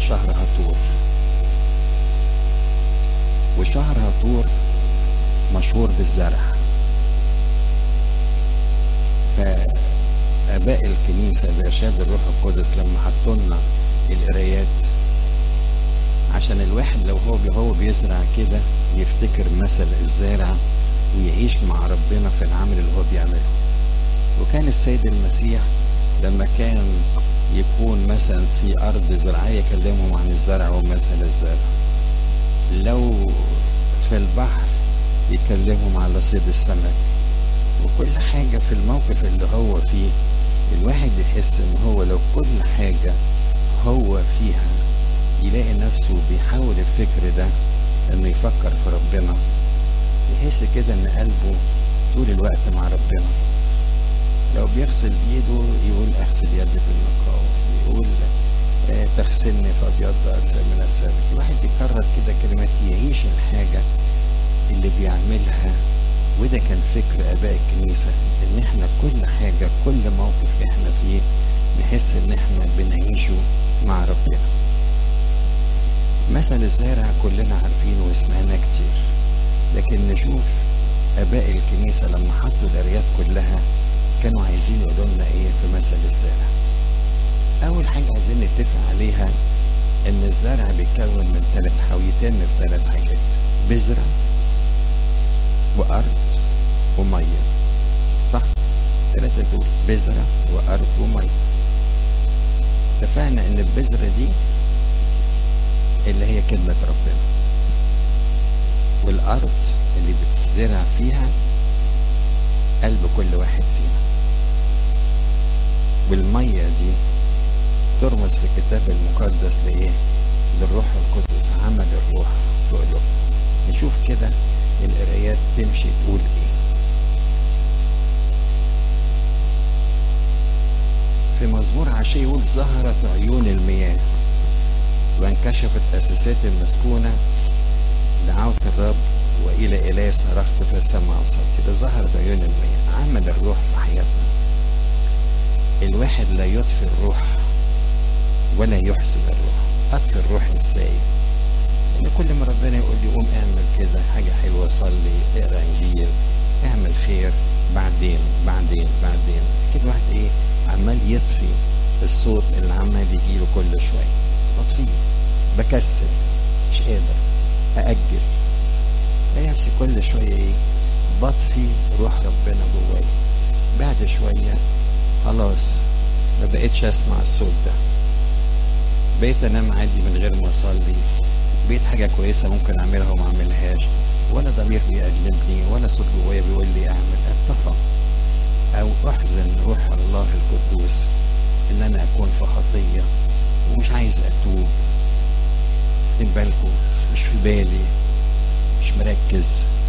شهر هطور وشهر هطور مشهور بالزرع فآباء الكنيسة بإرشاد الروح القدس لما حطوا لنا القرايات عشان الواحد لو هو هو بيزرع كده يفتكر مثل الزارع ويعيش مع ربنا في العمل اللي هو بيعمله وكان السيد المسيح لما كان يكون مثلا في أرض زراعية يكلمهم عن الزرع ومثل الزرع لو في البحر يكلمهم على صيد السمك وكل حاجة في الموقف اللي هو فيه الواحد يحس ان هو لو كل حاجة هو فيها يلاقي نفسه بيحاول الفكر ده انه يفكر في ربنا يحس كده ان قلبه طول الوقت مع ربنا لو بيغسل ايده يقول اغسل يدي بالنقاوة يقول آه تغسلني فابيض اكثر من السابق الواحد بيكرر كده كلمات يعيش الحاجة اللي بيعملها وده كان فكر اباء الكنيسة ان احنا كل حاجة كل موقف احنا فيه نحس ان احنا بنعيشه مع ربنا مثل الزارع كلنا عارفينه وسمعناه كتير لكن نشوف اباء الكنيسة لما حطوا القريات كلها كانوا عايزين يقولوا لنا ايه في مثل الزارع اول حاجة عايزين نتفق عليها ان الزرع بيتكون من ثلاث حاويتين من ثلاث حاجات بذرة وارض ومية صح ثلاثة دول بذرة وارض ومية اتفقنا ان البذرة دي اللي هي كلمة ربنا والارض اللي بتزرع فيها قلب كل واحد فينا والمية دي ترمز في الكتاب المقدس لإيه؟ للروح القدس عمل الروح في قلوبنا نشوف كده القرايات تمشي تقول إيه في مزمور عشية يقول ظهرت عيون المياه وانكشفت أساسات المسكونة دعوت الرب وإلى إله صرخت فسمع صوتي ده ظهرت عيون المياه عمل الروح في حياتنا الواحد لا يطفي الروح ولا يحسب الروح اطفي الروح ازاي ان كل ما ربنا يقول لي قوم اعمل كده حاجه حلوه صلي اقرا انجيل اعمل خير بعدين بعدين بعدين كده واحد ايه عمال يطفي الصوت اللي عمال يجيله كل شويه بطفيه بكسل مش قادر ااجل الاقي نفسي كل شويه ايه بطفي روح ربنا جوايا بعد شويه خلاص ما بقتش اسمع الصوت ده بقيت انام عادي من غير ما اصلي بقيت حاجه كويسه ممكن اعملها وما اعملهاش ولا ضمير بيأجلني ولا صوت جوايا بيقول لي اعمل اتفق او احزن روح الله القدوس ان انا اكون في خطيه ومش عايز اتوب خد بالكم مش في بالي مش مركز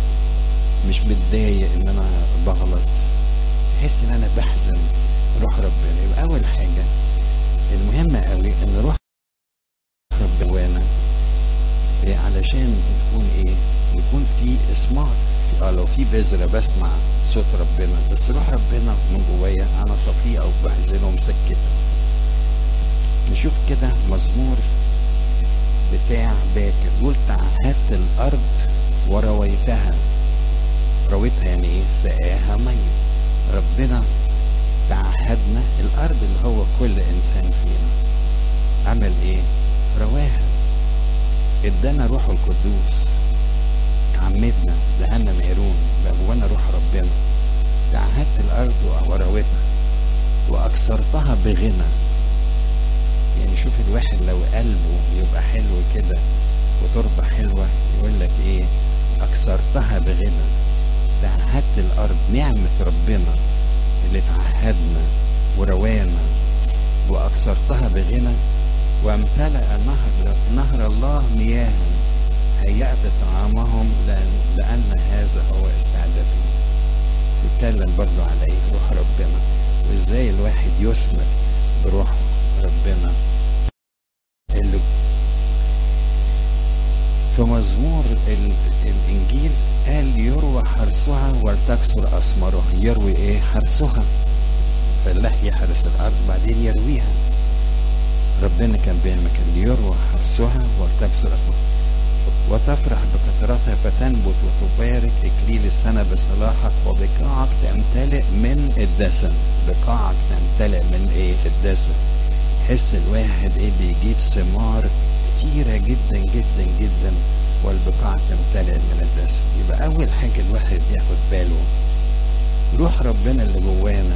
مش متضايق ان انا بغلط تحس ان انا بحزن روح ربنا يبقى اول حاجه المهمه قوي ان روح ربنا جوانا إيه علشان يكون ايه يكون في اسمار اه لو في بذره بسمع صوت ربنا بس روح ربنا من جوايا انا طفيه او بحزنه ومسكته نشوف كده مزمور بتاع باكر يقول تعهدت الارض ورويتها رويتها يعني ايه سقاها ميه ربنا تعهدنا الارض اللي هو كل انسان فينا عمل ايه رواها ادانا روح القدوس عمدنا دهنا ميرون بقى جوانا روح ربنا تعهدت الارض ورويتها واكثرتها بغنى يعني شوف الواحد لو قلبه يبقى حلو كده وتربة حلوة يقول لك ايه اكثرتها بغنى تعهدت الارض نعمة ربنا اللي تعهدنا وروانا واكثرتها بغنى وامتلأ نهر نهر الله مياها هيأت طعامهم لأن, لأن هذا هو استعدادهم بيتكلم برضو على ايه روح ربنا وازاي الواحد يثمر بروح ربنا اللي في مزمور الانجيل قال يروى حرثها ولتكثر اثمارها يروي ايه حرثها فالله يحرس الارض بعدين يرويها ربنا كان بيعمل كده ليروى حرثها وتكسر أفواهها وتفرح بكثرتها فتنبت وتبارك إكليل السنة بصلاحك وبقاعك تمتلئ من الدسم بقاعك تمتلئ من إيه الدسم حس الواحد إيه بيجيب ثمار كتيرة جدا جدا جدا والبقاع تمتلئ من الدسم يبقى أول حاجة الواحد ياخد باله روح ربنا اللي جوانا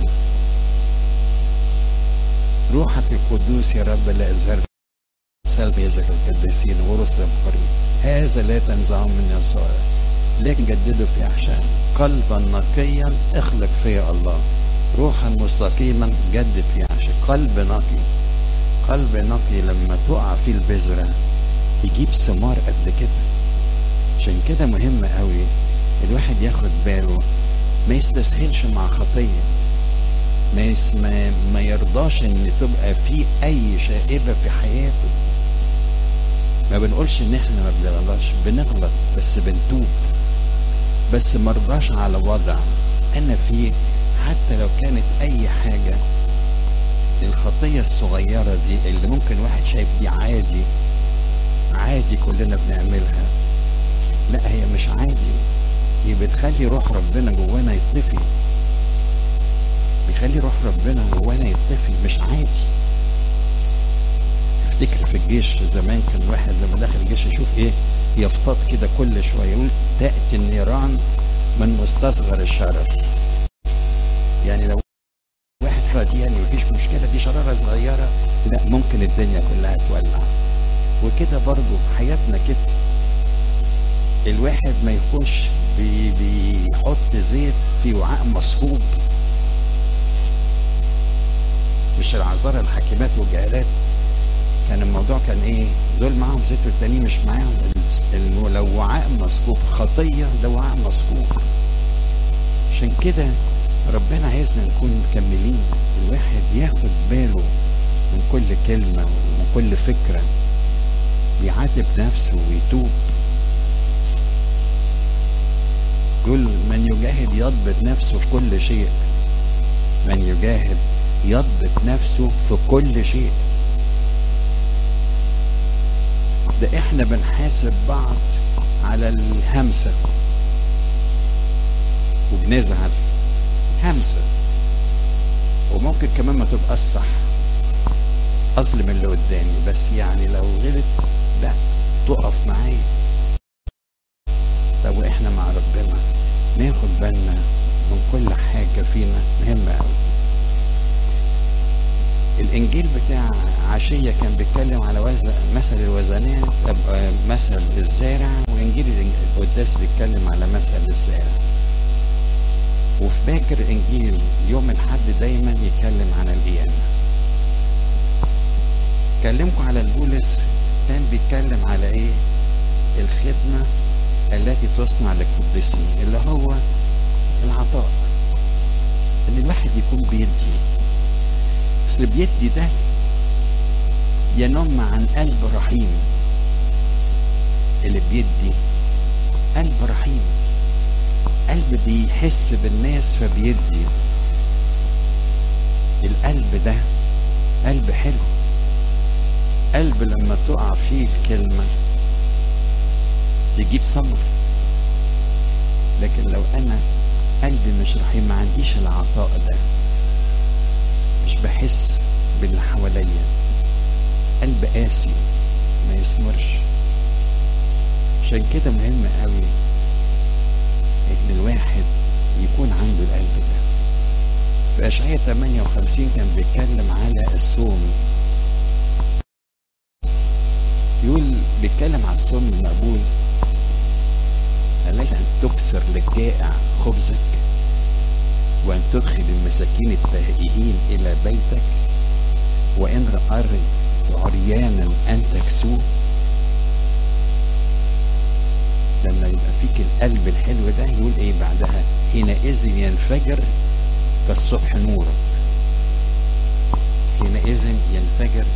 روحك القدوس يا رب اللي أظهر سلب يزك القديسين ورسل المقربين هذا لا تنزعه من يسار لكن جددوا في أحشائنا قلبا نقيا اخلق فيا الله روحا مستقيما جدد في أحشائك قلب نقي قلب نقي لما تقع فيه البذرة يجيب ثمار قد كده عشان كده مهم قوي الواحد ياخد باله ما يستسهلش مع خطيه ما, يس ما, ما يرضاش ان تبقى في اي شائبه في حياته ما بنقولش ان احنا ما بنغلطش بنغلط بس بنتوب بس مرضاش على وضع انا فيه حتى لو كانت اي حاجه الخطيه الصغيره دي اللي ممكن واحد شايف دي عادي عادي كلنا بنعملها لا هي مش عادي هي بتخلي روح ربنا جوانا يطفي بيخلي روح ربنا جوانا يطفي مش عادي افتكر في الجيش زمان كان واحد لما دخل الجيش يشوف ايه يفطط كده كل شويه يقول تاتي النيران من مستصغر الشرر يعني لو واحد فاضي يعني مفيش مشكله دي شراره صغيره لا ممكن الدنيا كلها تولع وكده برضو حياتنا كده الواحد ما يكونش بي بيحط زيت في وعاء مصهوب مش العذارى الحاكمات والجهالات كان الموضوع كان ايه دول معاهم زيت والتانيين مش معاهم لو وعاء مسكوب خطية ده وعاء مسكوب عشان كده ربنا عايزنا نكون مكملين الواحد ياخد باله من كل كلمة ومن كل فكرة بيعاتب نفسه ويتوب يقول من يجاهد يضبط نفسه في كل شيء من يجاهد يضبط نفسه في كل شيء ده احنا بنحاسب بعض على الهمسة وبنزعل همسة وممكن كمان ما تبقى الصح اظلم اللي قدامي بس يعني لو غلط لا تقف معايا طب واحنا مع ربنا ناخد بالنا من كل حاجة فينا مهمة قوي الانجيل بتاع عشيه كان بيتكلم على وزن مثل الوزنات مثل الزارع وانجيل القداس بيتكلم على مثل الزارع وفي باكر انجيل يوم الحد دايما يتكلم عن القيامه كلمكم على البولس كان بيتكلم على ايه الخدمه التي تصنع للقديسين اللي هو العطاء ان الواحد يكون بيدي اصل بيدي ده ينم عن قلب رحيم اللي بيدي قلب رحيم قلب بيحس بالناس فبيدي القلب ده قلب حلو قلب لما تقع فيه الكلمة تجيب صبر لكن لو انا قلبي مش رحيم ما عنديش العطاء ده مش بحس باللي حواليا قلب قاسي ما يثمرش عشان كده مهم قوي ان الواحد يكون عنده القلب ده في اشعياء 58 كان بيتكلم على الصوم يقول بيتكلم على الصوم المقبول أليس أن تكسر للجائع خبزك وأن تدخل المساكين التائهين إلى بيتك وإن رأيت عريانا أن تكسوه لما يبقى فيك القلب الحلو ده يقول ايه بعدها حينئذ ينفجر كالصبح نورك حينئذ ينفجر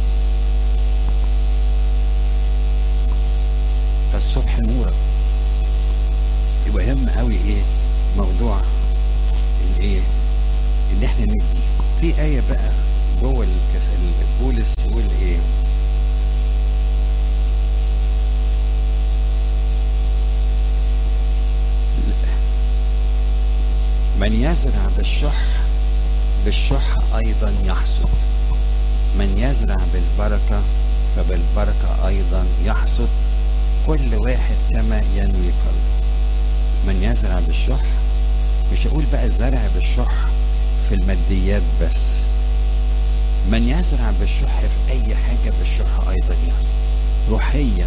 كالصبح نورك يبقى يهم قوي ايه موضوع الايه ان احنا ندي في آية بقى جوه بولس يقول ايه من يزرع بالشح بالشح أيضا يحصد من يزرع بالبركة فبالبركة أيضا يحصد كل واحد كما ينوي قلبه من يزرع بالشح مش هقول بقى الزرع بالشح في الماديات بس من يزرع بالشح في أي حاجة بالشح أيضا يحصد روحيا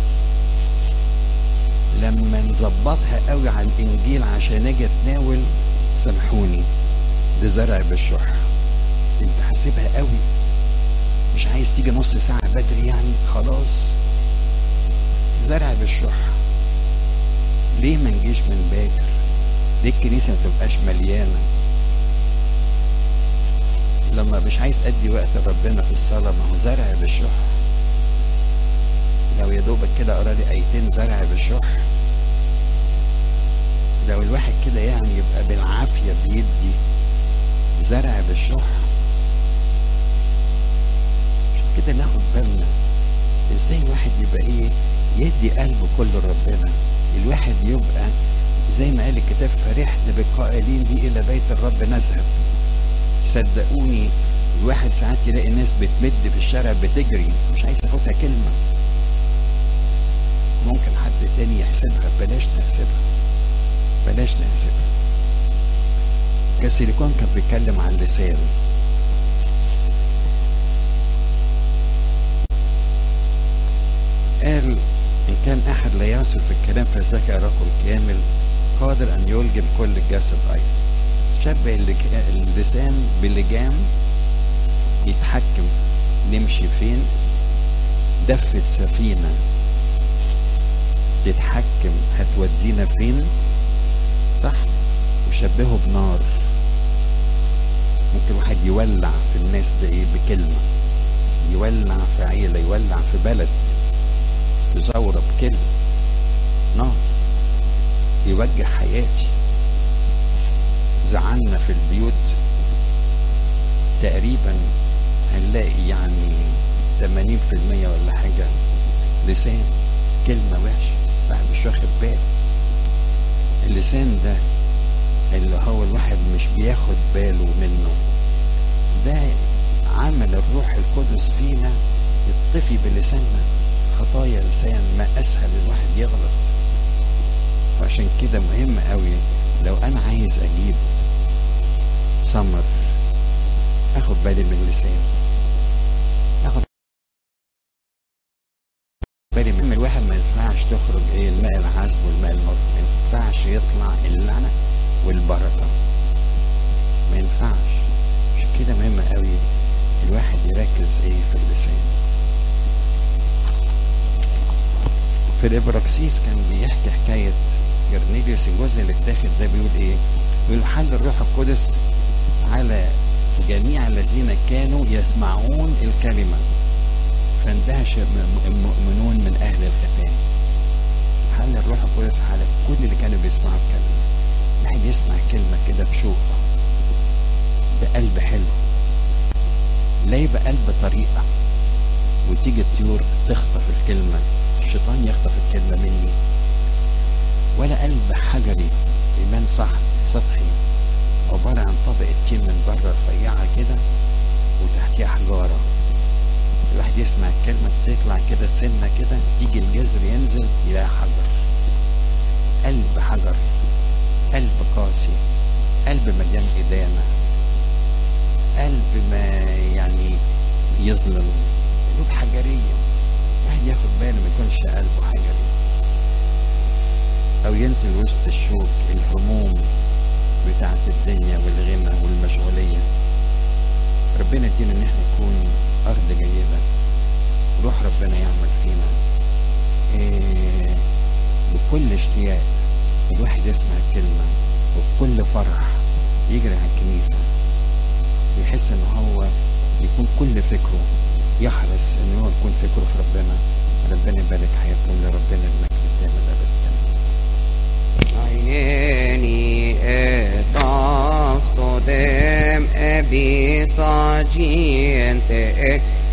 لما نظبطها قوي على الانجيل عشان اجي اتناول سامحوني ده زرع بالشح انت حاسبها قوي مش عايز تيجي نص ساعة بدري يعني خلاص زرع بالشح ليه ما نجيش من باكر ليه الكنيسة ما تبقاش مليانة لما مش عايز ادي وقت ربنا في الصلاة ما هو زرع بالشح لو يا دوبك كده اقرا لي ايتين زرع بالشح لو الواحد كده يعني يبقى بالعافيه بيدي زرع بالشح عشان كده ناخد بالنا ازاي الواحد يبقى ايه يدي قلبه كله لربنا الواحد يبقى زي ما قال الكتاب فرحت بالقائلين دي الى بيت الرب نذهب صدقوني الواحد ساعات يلاقي ناس بتمد في الشارع بتجري مش عايز ياخدها كلمه ممكن حد تاني يحسبها بلاش نحسبها بلاش نحسبها كاسيليكون كان بيتكلم عن اللسان قال إن كان أحد لا يصل في الكلام فذاك رجل كامل قادر أن يلجم كل الجسد أيضا شبه اللسان بلجام يتحكم نمشي فين دفة سفينة تتحكم هتودينا فين صح وشبهه بنار ممكن واحد يولع في الناس بايه بكلمة يولع في عيلة يولع في بلد في ثورة بكلمة نار يوجه حياتي زعلنا في البيوت تقريبا هنلاقي يعني 80% ولا حاجة لسان كلمة وحشة الواحد مش واخد باله اللسان ده اللي هو الواحد مش بياخد باله منه ده عمل الروح القدس فينا يطفي بلساننا خطايا لسان ما اسهل الواحد يغلط وعشان كده مهم قوي لو انا عايز اجيب ثمر اخد بالي من اللسان اخد بالي من الواحد ما ينفعش تخرج ايه الماء العذب والماء المر ما ينفعش يطلع اللعنه والبركه ما ينفعش عشان كده مهم قوي الواحد يركز ايه في اللسان في الابراكسيس كان بيحكي حكايه جرنيليوس الجزء اللي اتاخد ده بيقول ايه؟ بيقول حل الروح القدس على جميع الذين كانوا يسمعون الكلمه فاندهش المؤمنون من اهل الختان حل الروح القدس على كل اللي كانوا بيسمعوا الكلمه الواحد يسمع كلمه كده بشوق بقلب حلو لا يبقى قلب طريقه وتيجي الطيور تخطف الكلمه الشيطان يخطف الكلمه مني ولا قلب حجري ايمان صح سطحي عباره عن طبقه طين من بره رفيعه كده وتحتيها حجاره الواحد يسمع الكلمة تطلع كده سنة كده تيجي الجذر ينزل يلاقي حجر قلب حجر قلب قاسي قلب مليان إدانة قلب ما يعني يظلم قلوب حجرية الواحد ياخد باله ما يكونش قلبه حجري أو ينزل وسط الشوك الهموم بتاعت الدنيا والغنى والمشغولية ربنا يدينا إن احنا نكون أرض جيدة روح ربنا يعمل فينا إيه بكل اشتياق الواحد يسمع الكلمة وبكل فرح يجري على الكنيسة ويحس ان هو يكون كل فكره يحرص ان هو يكون فكره في ربنا ربنا يبارك حياتكم لربنا المجد الدائم الابد عيني اتفت dem ebisa gente